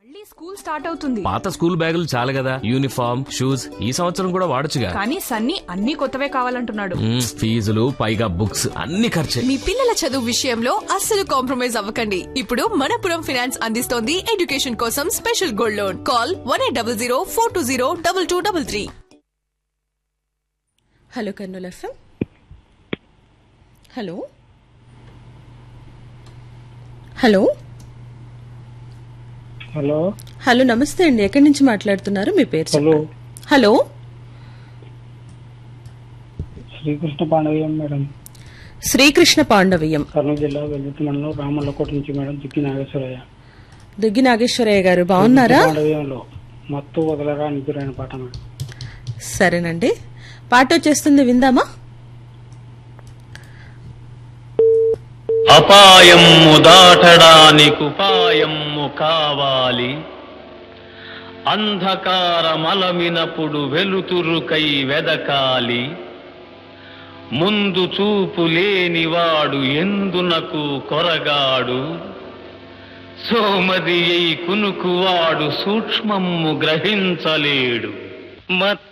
మళ్ళీ school start అవుతుంది పాత స్కూల్ బ్యాగులు చాలు కదా యూనిఫామ్ షూస్ ఈ సంవత్సరం కూడా వాడొచ్చుగా కానీ సన్నీ అన్ని కొత్తవే కావాలంటున్నాడు మ్మ్, ఫీజులు పైగా బుక్స్ అన్ని ఖర్చే మీ పిల్లల చదువు విషయంలో అస్సలు కాంప్రమైజ్ అవ్వకండి ఇప్పుడు మనపురం ఫైనాన్స్ అందిస్తోంది ఎడ్యుకేషన్ కోసం special gold loan call one eight double zero four two zero double two double three hello Kurnool FM hello hello hello hello నమస్తే అండి ఎక్కడి నుంచి మాట్లాడుతున్నారు మీ పేరు హలో చెప్పండి. హలో శ్రీకృష్ణ పాండవయ్యం మేడం శ్రీకృష్ణ పాండవీయం కర్నూలు జిల్లా వెల్లుత్తి మండలం రామల్లకోట నుంచి మేడం జిక్కి నాగేశ్వరయ్య దుగ్గి నాగేశ్వరయ్య గారు బాగున్నారా పాండవీయంలో మత్తు వదలరా నిద్రైన పాట మేడం సరేనండి పాట వచ్చేస్తుంది విందామా అపాయము దాటడానికుపాయము కావాలి అంధకారమలమినప్పుడు వెలుతురుకై వెదకాలి ముందు చూపు లేనివాడు ఎందునకు కొరగాడు సోమది కునుకువాడు సూక్ష్మము గ్రహించలేడు మత్